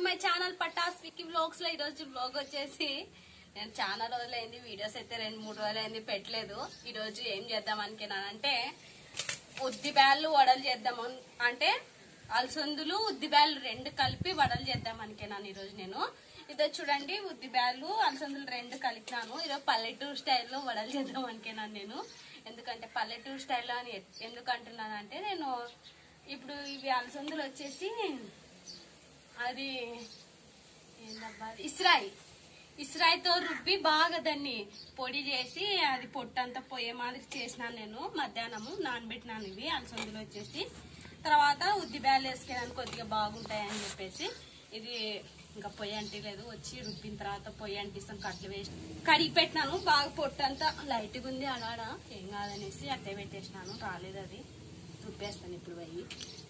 My channel Patas Vicky vlogs లో ఈరోజు blog వచ్చేసి నేను చాలా రోజులైంది వీడియోస్ అయితే రెండు మూడు రోజులైంది పెట్టలేదు ఈ రోజు ఏం చేద్దాం అనుకున్నానంటే ఉద్ది బ్యాళ్ళు వడలు చేద్దాం అన్- అంటే అలసందులు ఉద్ది బ్యాళ్ళు రెండు కలిపి వడలు చేద్దాం అనుకున్నాను ఈరోజు నేను ఇదో చూడండి ఉద్ది బ్యాళ్ళు అలసందులు రెండు కలిపినాను ఈరోజు పల్లెటూరు స్టైల్లో వడలు చేద్దాం అనుకున్నాను నేను ఎందుకంటే పల్లెటూరు స్టైల్లో అని ఎ- ఎందుకు అంటున్నానంటే నేను ఇప్పుడు ఇవి అలసందులు వచ్చేసి అది ఏందబ్బా అది? ఇస్రాయి ఇస్రాయితో రుబ్బి బాగా దాన్ని పొడి చేసి అది పొట్టంతా పోయే మాదిరి చేసినాను నేను మధ్యాహ్నము నానబెట్టినాను ఇవి అలసందులు వచ్చేసి తర్వాత ఉద్ది బ్యాలు వేసుకున్నాను కొద్దిగా బాగుంటాయని చెప్పేసి ఇది ఇంకా పొయ్యి అంటలేదు వచ్చి రుబ్బిన తర్వాత పొయ్యి అంటిస్తాం కట్లు వేసి కడిగి పెట్టినాను బాగా పొట్టంతా లైట్గా ఉంది ఆడాడ ఏం కాదనేసి అట్టే పెట్టేసినాను రాలేదు అది రుబ్బేస్తాను ఇప్పుడు పోయి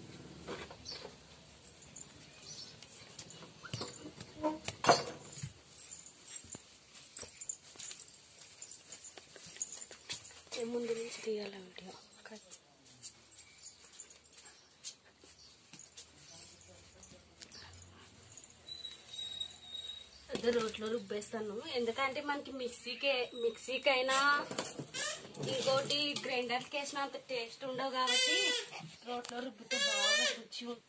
ముందు నుంచి తీయాల వీడియో అదే రోట్లో రుబ్బేస్తాను ఎందుకంటే మనకి మిక్సీకే మిక్సీకైనా ఇంకోటి గ్రైండర్కి వేసినంత టేస్ట్ ఉండవు కాబట్టి రోట్లో రుబ్బితే బాగా రుచి ఉంటుంది.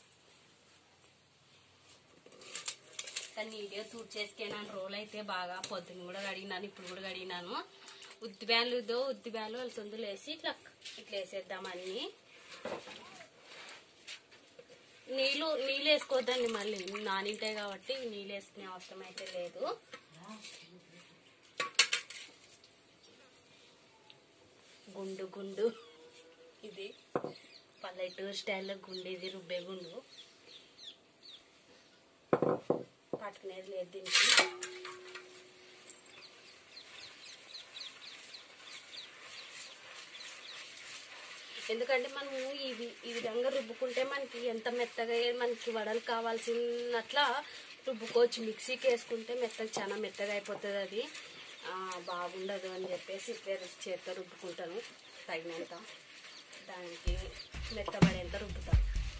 కానీ నీట్గా తూర్చేసుకున్నాను రోల్ అయితే బాగా పొద్దున్న కూడా కడిగినాను ఇప్పుడు కూడా కడిగినాను ఉద్ది బ్యాలుదో ఉద్ది బ్యాలు వాళ్ళ సొందులు వేసి ఇట్లా ఇట్లా వేసేద్దాం అన్ని నీళ్ళు నీళ్ళు వేసుకోవద్దండి మళ్ళీ నానింటాయి కాబట్టి నీళ్ళు వేసుకునే అవసరం అయితే లేదు గుండు గుండు ఇది పల్లెటూరు స్టైల్లో గుండు ఇది రుబ్బే గుండు పట్టుకునేది లేదు దీనికి ఎందుకంటే మనము ఇది ఈ విధంగా రుబ్బుకుంటే మనకి ఎంత మెత్తగా మనకి వడలు కావాల్సినట్లా రుబ్బుకోవచ్చు మిక్సీకి వేసుకుంటే మెత్తగా చాలా మెత్తగా అయిపోతుంది అది ఆ, బాగుండదు అని చెప్పేసి ఇట్లే చేత్తో రుబ్బుకుంటాను తగినంత దానికి మెత్తబడేంత రుబ్బుతాను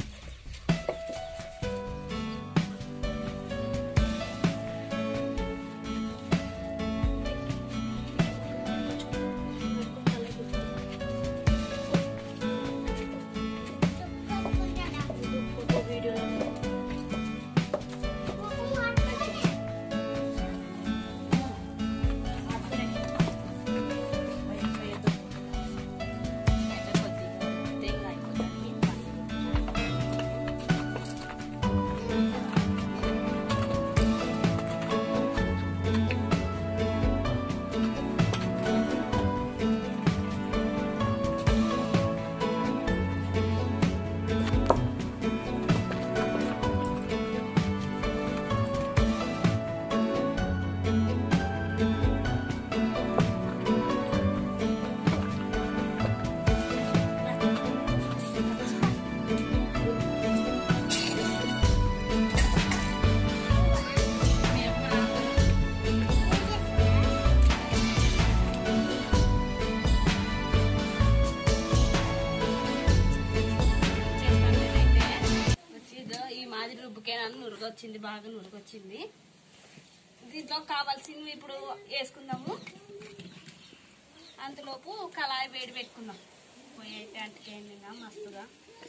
వీడియోలో వచ్చిందో ఈ మాదిరి రుబ్బుకేనాను నురుగొచ్చింది బాగా నురుగొచ్చింది దీంట్లో కావాల్సినవి ఇప్పుడు వేసుకుందాము అంతలోపు కళాయి వేడి పెట్టుకుందాం పొయ్యి అయితే అంటకేంది ఇంకా మస్తుగా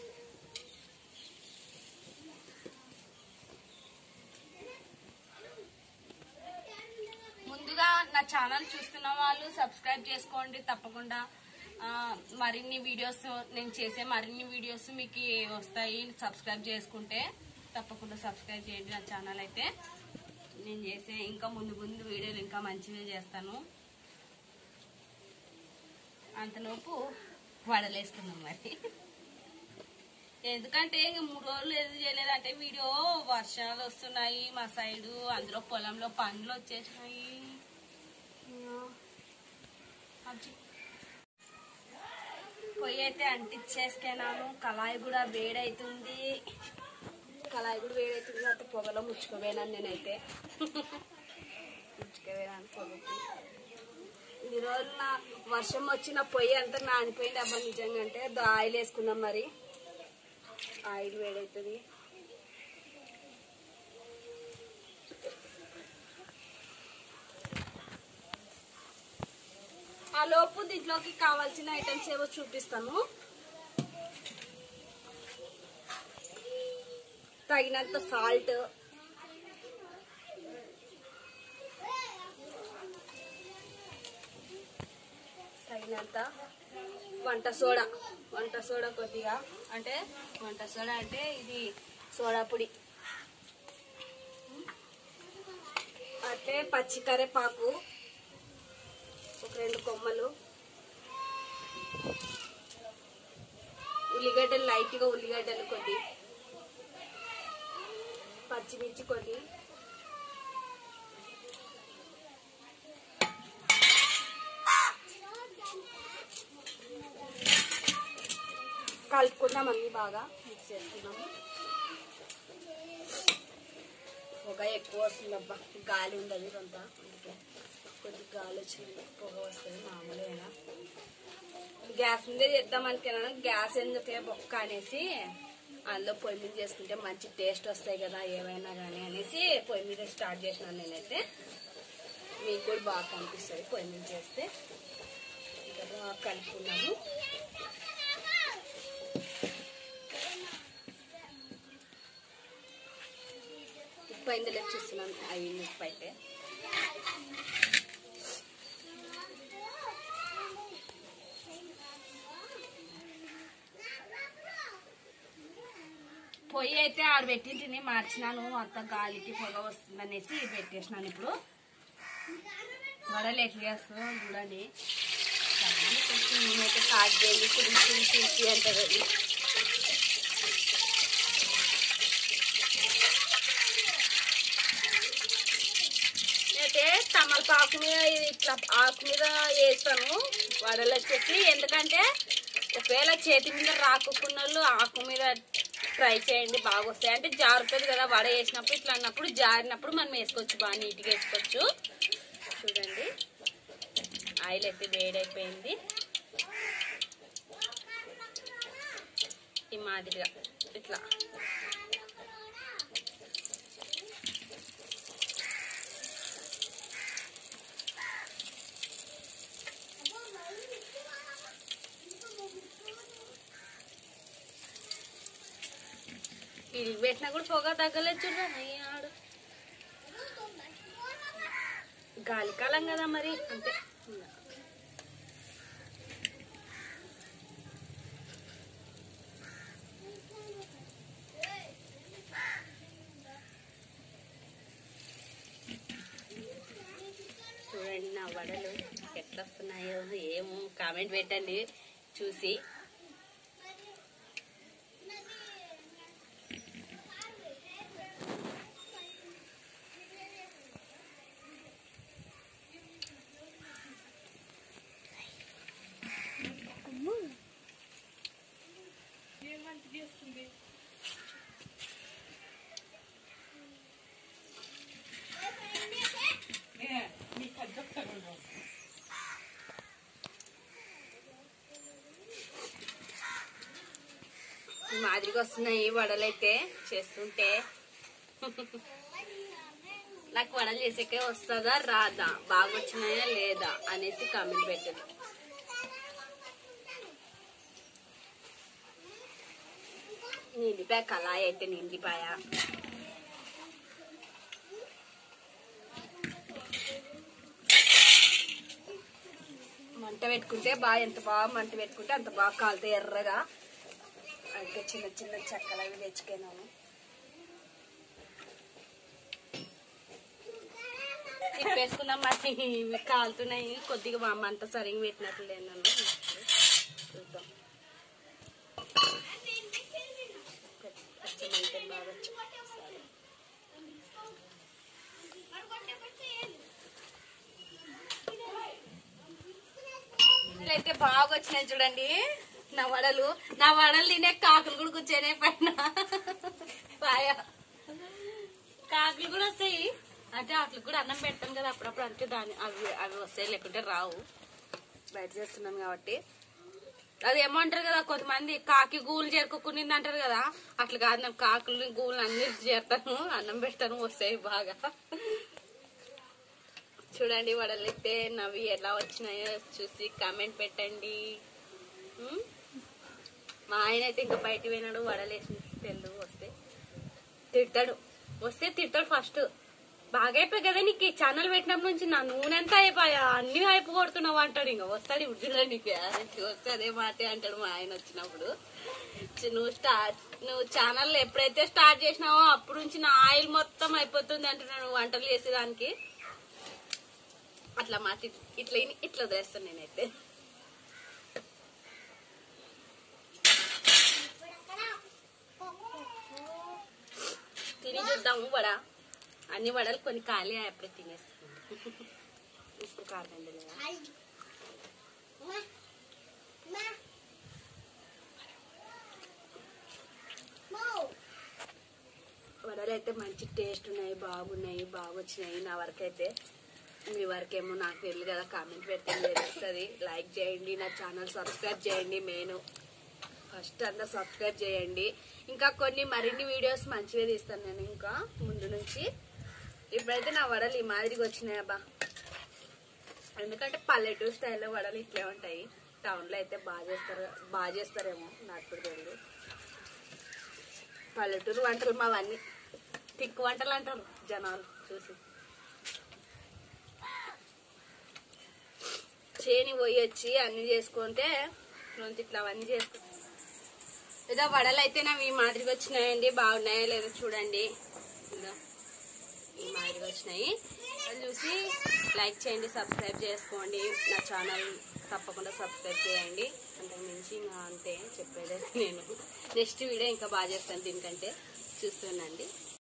ముందుగా నా ఛానల్ చూస్తున్న వాళ్ళు సబ్స్క్రైబ్ చేసుకోండి తప్పకుండా ఆ, మరిన్ని వీడియోస్ నేను చేసే మరిన్ని వీడియోస్ మీకు వస్తాయి సబ్స్క్రైబ్ చేసుకుంటే తప్పకుండా సబ్స్క్రైబ్ చేయండి నా ఛానల్ అయితే నేను చేసే ఇంకా ముందు ముందు వీడియోలు ఇంకా మంచిగా చేస్తాను అంతలోపు వడలేసుకుందాం మరి ఎందుకంటే ఇంక మూడు రోజులు ఏది చేయలేదంటే వీడియో వర్షాలు వస్తున్నాయి మా సైడు అందులో పొలంలో పండ్లు వచ్చేసినాయి ఇంకా అజ్జి. పొయ్యి అయితే అంటించేసుకున్నాను కళాయి కూడా వేడవుతుంది కళాయి కూడా వేడవుతుంది కాబట్టి పొగలో ముచ్చుకోపోయినాను నేనైతే ముచ్చుకోపోయినాను పొగకి ఈ రోజు నా వర్షం వచ్చిన పొయ్యి అంతా నానిపోయింది అబ్బా నిజంగా అంటే దా ఆయిల్ వేసుకుందాం మరి ఆయిల్ వేడవుతుంది ఆ లోపు దీంట్లోకి కావాల్సిన ఐటమ్స్ ఏవో చూపిస్తాను తగినంత సాల్ట్ తగినంత వంట సోడా వంట సోడా కొద్దిగా అంటే వంట సోడా అంటే ఇది సోడా పొడి అట్లే పచ్చి కరేపాకు ఒక రెండు కొమ్మలు ఉల్లిగడ్డలు లైట్గా ఉల్లిగడ్డలు కొద్ది పచ్చిమిర్చి కొద్ది కలుపుకుందాం అన్ని బాగా మిక్స్ చేసుకుందాము పొగ ఎక్కువ వస్తుంది అబ్బా గాలి ఉండదు ఇదంతా అందుకే కొద్ది గాలి వచ్చింది పొగ వస్తుంది మామూలుగా గ్యాస్ మీదే చేద్దాం అనుకున్నాను గ్యాస్ ఎందుకే బొక్క అనేసి అందులో పొయ్యి మీద చేసుకుంటే మంచి టేస్ట్ వస్తాయి కదా ఏమైనా కానీ అనేసి పొయ్యి మీద స్టార్ట్ చేసినాను నేనైతే మీకు కూడా బాగా కనిపిస్తుంది పొయ్యి మీద చేస్తే ఇంకా బాగా కలుపుకున్నాము ఉప్పు అయిందో లేదు చూస్తున్నాను అవి ఉప్పు అయితే పొయ్యి అయితే ఆడ పెట్టింటిని మార్చినాను అంత గాలికి పొగ వస్తుంది అనేసి పెట్టేసినాను ఇప్పుడు వడలు ఎట్లా చేస్తుందో చూడండి చాలా కొంచెం నేనైతే కాట్ చేయండి కుడిచి కుడిచి అంటారు అది అయితే తమలపాకు మీద ఇది ఇట్లా ఆకు మీద వేస్తాను వడలు వచ్చేసి ఎందుకంటే ఒకవేళ చేతి మీద రాకున్న వాళ్ళు ఆకు మీద ట్రై చేయండి బాగా వస్తాయి అంటే జారుతుంది కదా వడ వేసినప్పుడు ఇట్లా అన్నప్పుడు జారినప్పుడు మనం వేసుకోవచ్చు బాగా నీట్గా వేసుకోవచ్చు చూడండి ఆయిల్ అయితే వేడైపోయింది ఈ మాదిరిగా ఇట్లా ఇది పెట్టినా కూడా పొగ తగ్గలేదు చూడండి ఆడు గాలి కాలం కదా మరి అంతే చూడండి నా వడలు ఎట్లా వస్తున్నాయో ఏమో కామెంట్ పెట్టండి చూసి ఈ మాదిరిగా వస్తున్నాయి వడలైతే చేస్తుంటే నాకు వడలు చేసేకే వస్తుందా రాదా బాగా వచ్చినాయా లేదా అనేసి కామెంట్ పెట్టదు నిండిపోయా కళాయి అయితే నిండిపోయా మంట పెట్టుకుంటే బాగా ఎంత బాగా మంట పెట్టుకుంటే అంత బాగా కాలుతాయి ఎర్రగా అంటే చిన్న చిన్న చెక్కలు అవి తెచ్చుకున్నాను తిప్పేసుకుందాం మరి ఇవి కాలుతున్నాయి కొద్దిగా మా మంట సరిగ్గా పెట్టినట్లు లేదు నన్ను చూద్దాం కొంచెం మంట బాగా వచ్చి- అయితే బాగా వచ్చినాయి చూడండి నా వడలు నా వడలు తినే కాకులు కూడా కూర్చొనే పైన పాయ కాకులు కూడా వస్తాయి అంటే వాటికి కూడా అన్నం పెడతాం కదా అప్పుడప్పుడు అంటే దాని అవి అవి వస్తాయి లేకుంటే రావు బయట చేస్తున్నాం కాబట్టి అది ఏమంటారు కదా కొంతమంది కాకి గూలు చేరుకోకునింది అంటారు కదా అట్లా కాదు నేను కాకులు గూలు అన్ని చేరుతాను అన్నం పెడతాను వస్తాయి బాగా చూడండి వడలు అయితే నవ్వి ఎలా వచ్చినాయో చూసి కామెంట్ పెట్టండి ఉమ్? మా ఆయన అయితే ఇంకా బయట పోయినాడు వడలేసి తెలు వస్తే తిడతాడు వస్తే తిడతాడు ఫస్ట్ బాగా అయిపోయి కదా నీకు ఈ ఛానల్ పెట్టినప్పటి నుంచి నా నూనె ఎంత అయిపోయా అన్ని అయిపో కొడుతున్నావు అంటాడు ఇంకా వస్తాడు ఇప్పుడు చూడండి నీకు వస్తే అదే మాటే అంటాడు మా ఆయన వచ్చినప్పుడు చి- నువ్వు స్టార్ట్ నువ్వు ఛానల్ ఎప్పుడైతే స్టార్ట్ చేసినావో అప్పుడు నుంచి నా ఆయిల్ మొత్తం అయిపోతుంది అంటున్నాను వంటలు చేసేదానికి అట్లా మాట ఇట్లా ఇని- ఇట్లా వదిలేస్తాను నేనైతే తిని చూద్దాము వడ అన్ని వడలు కొన్ని ఖాళీ అయ్యాయి, అప్పుడే తినేస్తాను ఉప్పు కారం లేదా వడలు అయితే మంచి టేస్ట్ ఉన్నాయి బాగున్నాయి బాగా వచ్చినాయి నా వరకు అయితే మీ వరకేమో నాకు తెలియదు కదా కామెంట్ పెడితే తెలుస్తుంది లైక్ చేయండి నా ఛానల్ సబ్స్క్రైబ్ చేయండి మెయిన్ ఫస్ట్ అంతా సబ్స్క్రైబ్ చేయండి ఇంకా కొన్ని మరిన్ని వీడియోస్ మంచిగా తీస్తాను నేను ఇంకా ముందు నుంచి ఇప్పుడైతే నా వడలు ఈ మాదిరిగా వచ్చినాయి అబ్బా ఎందుకంటే పల్లెటూరు స్టైల్లో వడలు ఇట్లే ఉంటాయి టౌన్లో అయితే బాగా చేస్తారు బాగా చేస్తారేమో నాకు కూడా తెలియదు పల్లెటూరు వంటలు మావన్నీ తిక్కు వంటలు అంటారు జనాలు చూసి చేని పోయి వచ్చి అన్ని చేసుకుంటే రొంత ఇట్లా అవన్నీ చేసుకుంటే ఏదో వడలు అయితే నావి ఈ మాదిరిగా వచ్చినాయండి బాగున్నాయో లేదో చూడండి ఇదో ఈ మాదిరిగా వచ్చినాయి అది చూసి లైక్ చేయండి సబ్స్క్రైబ్ చేసుకోండి నా ఛానల్ తప్పకుండా సబ్స్క్రైబ్ చేయండి అంతకు మించి ఇంకా అంతే చెప్పేది నేను నెక్స్ట్ వీడియో ఇంకా బాగా చేస్తాను దీనికంటే చూస్తుండండి